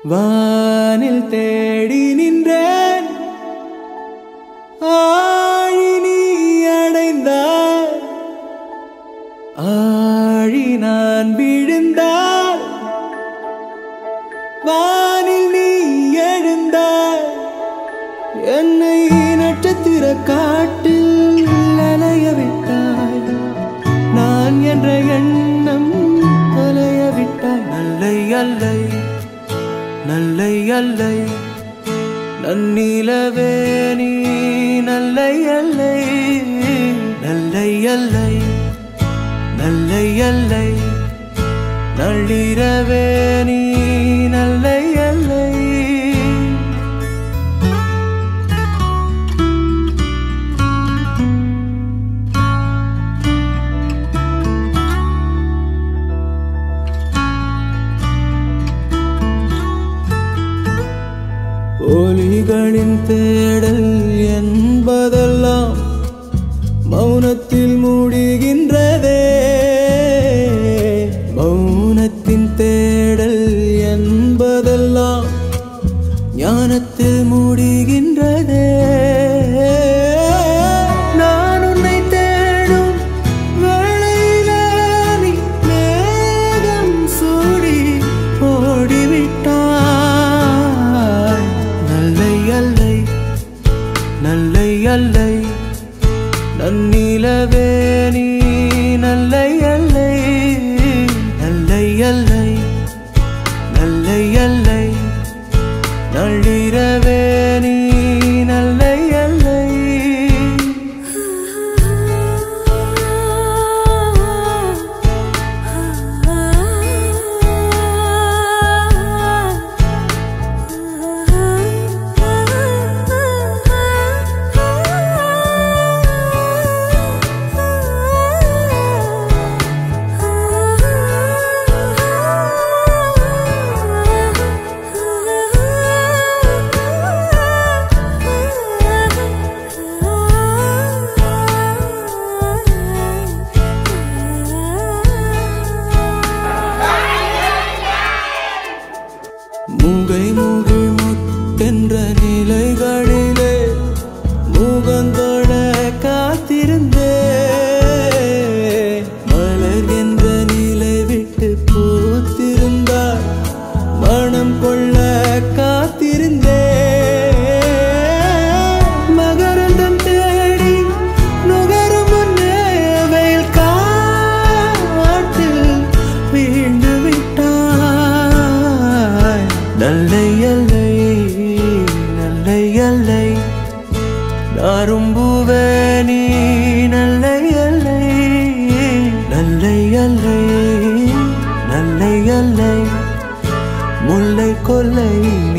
வானில் தேடி நின்றேன் ஆழி நீ அடைந்தாய் ஆழி நான் விழுந்தால் வானில் நீ எழுந்தாய் என்னை நட்சத்திர காட்டில் அலைய விட்டாய் நான் என்ற எண்ணம் அலைய விட்டாய் நல்லை அல்லை நல்லை அல்லை நன்னிலவே நீ நல்லை அல்லை நல்லை அல்லை நல்லை அல்லை நள்ளிரவே நீ நல்லை அல்லை ஒலிகளின் தேடல் என்பதெல்லாம் மௌனத்தில் மூடுகின்றதே மௌனத்தின் தேடல் என்பதெல்லாம் ஞானத்தில் மூடுகின்றதே நான் உன்னை தேடும் வேளையிலே நீ மேகம் சூடி ஓடிவிட்டாய் நல்லை அல்லை நல்லை அல்லை நன்னிலவே நீ நல்லை அல்லை நல்லை அல்லை நல்லை அல்லை நள்ளிரவே நீ நல்லை அல்லை மூகை மூகை முத்தென்ற நிலைகளிலே முகந்தோட காத்திருந்தே மலர் என்ற நிலை விட்டு பூத்திருந்தார் மனம் கொள்ள காத்திருந்தே மகரந்தம் தேடி நுகரும் முன்னே வெயில் காற்றில் வீழ்ந்து விட்டாய் நல்லை அல்லை நல்லை அல்லை நாரும்புவே நீ நல்லை அல்லை நல்லை அல்லை நல்லை அல்லை முல்லை கொல்லை